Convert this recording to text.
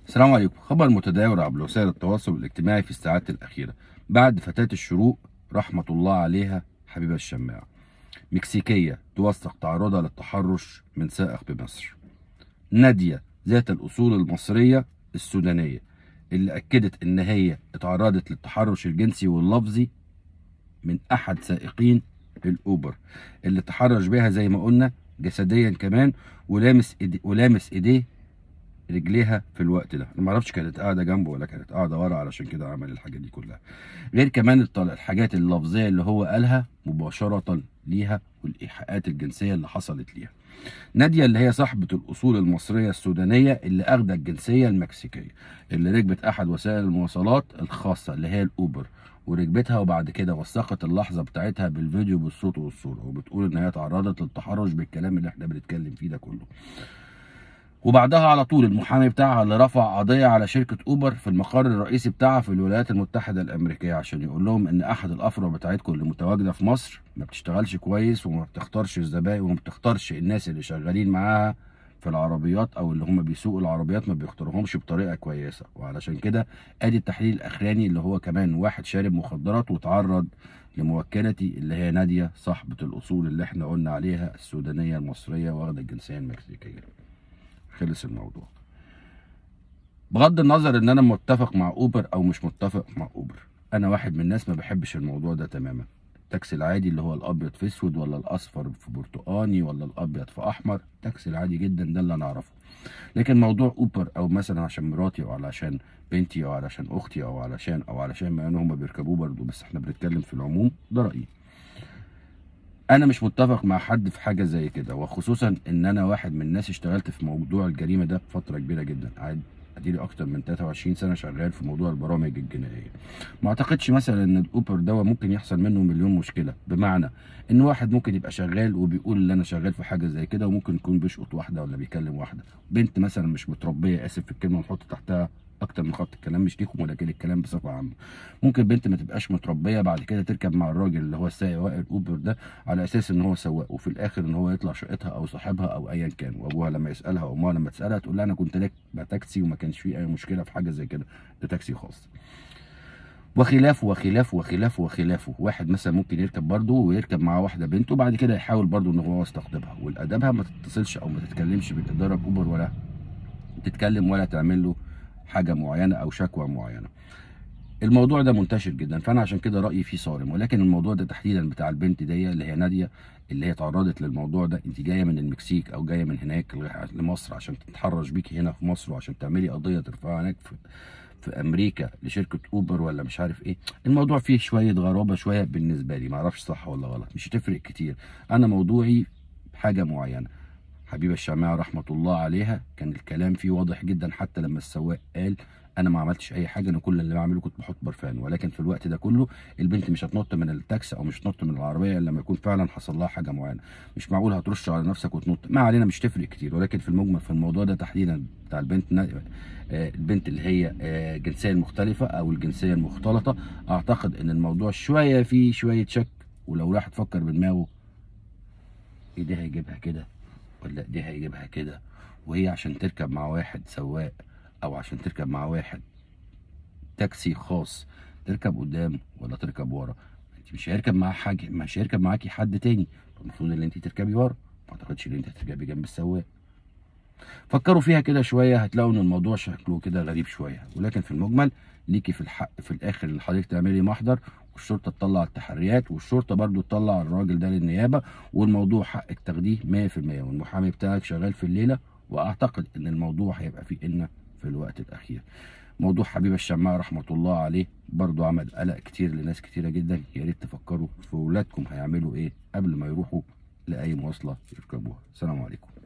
السلام عليكم خبر متداول عبر وسائل التواصل الاجتماعي في الساعات الأخيرة بعد فتاة الشروق رحمة الله عليها حبيبة الشماعة مكسيكية توثق تعرضها للتحرش من سائق بمصر نادية ذات الأصول المصرية السودانية اللي أكدت إن هي اتعرضت للتحرش الجنسي واللفظي من أحد سائقين الأوبر اللي تحرش بها زي ما قلنا جسديا كمان ولامس إيدي ولامس إيديه رجليها في الوقت ده انا ما اعرفش كانت قاعده جنبه ولا كانت قاعده ورا علشان كده عمل الحاجات دي كلها غير كمان الطل- الحاجات اللفظيه اللي هو قالها مباشره ليها والايحاءات الجنسيه اللي حصلت ليها ناديه اللي هي صاحبه الاصول المصريه السودانيه اللي اخذت الجنسيه المكسيكيه اللي ركبت احد وسائل المواصلات الخاصه اللي هي الاوبر وركبتها وبعد كده وثقت اللحظه بتاعتها بالفيديو بالصوت والصوره وبتقول ان هي تعرضت للتحرش بالكلام اللي احنا بنتكلم فيه ده كله وبعدها على طول المحامي بتاعها اللي رفع قضية على شركة أوبر في المقر الرئيسي بتاعها في الولايات المتحدة الأمريكية عشان يقول لهم إن أحد الأفرع بتاعتكم اللي متواجدة في مصر ما بتشتغلش كويس وما بتختارش الزبائن وما بتختارش الناس اللي شغالين معاها في العربيات أو اللي هم بيسوقوا العربيات ما بيختاروهمش بطريقة كويسة وعلشان كده أدي التحليل الأخراني اللي هو كمان واحد شارب مخدرات وتعرض لموكلتي اللي هي نادية صاحبة الأصول اللي احنا قلنا عليها السودانية المصرية واخدة الجنسية المكسيكية خلص الموضوع بغض النظر ان انا متفق مع اوبر او مش متفق مع اوبر انا واحد من الناس ما بحبش الموضوع ده تماما التاكسي العادي اللي هو الابيض في اسود ولا الاصفر في برتقاني ولا الابيض في احمر التاكسي العادي جدا ده اللي انا اعرفه لكن موضوع اوبر او مثلا عشان مراتي او علشان بنتي او علشان اختي او علشان او علشان ما ان هم بيركبوه برضه بس احنا بنتكلم في العموم ده رايي انا مش متفق مع حد في حاجه زي كده وخصوصا ان انا واحد من الناس اشتغلت في موضوع الجريمه ده فتره كبيره جدا قاعد اديلي اكتر من 23 سنه شغال في موضوع البرامج الجنائيه ما اعتقدش مثلا ان الاوبر ده ممكن يحصل منه مليون مشكله بمعنى ان واحد ممكن يبقى شغال وبيقول ان انا شغال في حاجه زي كده وممكن يكون بيشقط واحده ولا بيكلم واحده بنت مثلا مش متربيه اسف في الكلمه ونحط تحتها اكتر من خط الكلام مش ليكم ولكن الكلام بصفه عامه ممكن بنت ما تبقاش متربيه بعد كده تركب مع الراجل اللي هو السائق واقع الاوبر ده على اساس ان هو سواق وفي الاخر ان هو يطلع شقتها او صاحبها او ايا كان وابوها لما يسالها او امها لما تسالها تقول لها انا كنت راكبه تاكسي وما كانش فيه اي مشكله في حاجه زي كده ده تاكسي خاص وخلافه وخلافه وخلافه وخلافه واحد مثلا ممكن يركب برضه ويركب معاه واحده بنت وبعد كده يحاول برضه ان هو يستقطبها والادابها ما تتصلش او ما تتكلمش بالاداره باوبر ولا تتكلم ولا تعمل له حاجه معينه او شكوى معينه الموضوع ده منتشر جدا فانا عشان كده رايي فيه صارم ولكن الموضوع ده تحديدا بتاع البنت دي اللي هي ناديه اللي هي تعرضت للموضوع ده انت جايه من المكسيك او جايه من هناك لمصر عشان تتحرش بيكي هنا في مصر وعشان تعملي قضيه ترفعها هناك في في امريكا لشركه اوبر ولا مش عارف ايه الموضوع فيه شويه غرابه شويه بالنسبه لي ما اعرفش صح ولا غلط مش هتفرق كتير انا موضوعي حاجه معينه حبيبه الشماعه رحمه الله عليها كان الكلام فيه واضح جدا حتى لما السواق قال انا ما عملتش اي حاجه انا كل اللي بعمله كنت بحط برفان ولكن في الوقت ده كله البنت مش هتنط من التاكسي او مش هتنط من العربيه الا لما يكون فعلا حصل لها حاجه معينه مش معقول هترش على نفسك وتنط ما علينا مش تفرق كتير ولكن في المجمل في الموضوع ده تحديدا بتاع البنت نا- آه، البنت اللي هي آه، الجنسيه المختلفه او الجنسيه المختلطه اعتقد ان الموضوع شويه فيه شويه شك ولو راح تفكر بدماغه ايديها يجيبها كده ولا ايديها يجيبها كده وهي عشان تركب مع واحد سواق او عشان تركب مع واحد تاكسي خاص تركب قدام ولا تركب ورا انت مش هيركب معاه حاجه مش هيركب معاكي حد تاني المفروض ان انت تركبي ورا ما اعتقدش ان انت هتركبي جنب السواق فكروا فيها كده شويه هتلاقوا ان الموضوع شكله كده غريب شويه ولكن في المجمل ليكي في الحق في الاخر اللي حضرتك تعملي محضر والشرطه تطلع التحريات والشرطه برضو تطلع الراجل ده للنيابه والموضوع حقك تاخديه 100% والمحامي بتاعك شغال في الليله واعتقد ان الموضوع هيبقى فيه ان في الوقت الاخير موضوع حبيب الشماعة رحمة الله عليه برضو عمل قلق كتير لناس كتيرة جدا يا ريت تفكروا في ولادكم هيعملوا ايه قبل ما يروحوا لأي مواصلة يركبوها السلام عليكم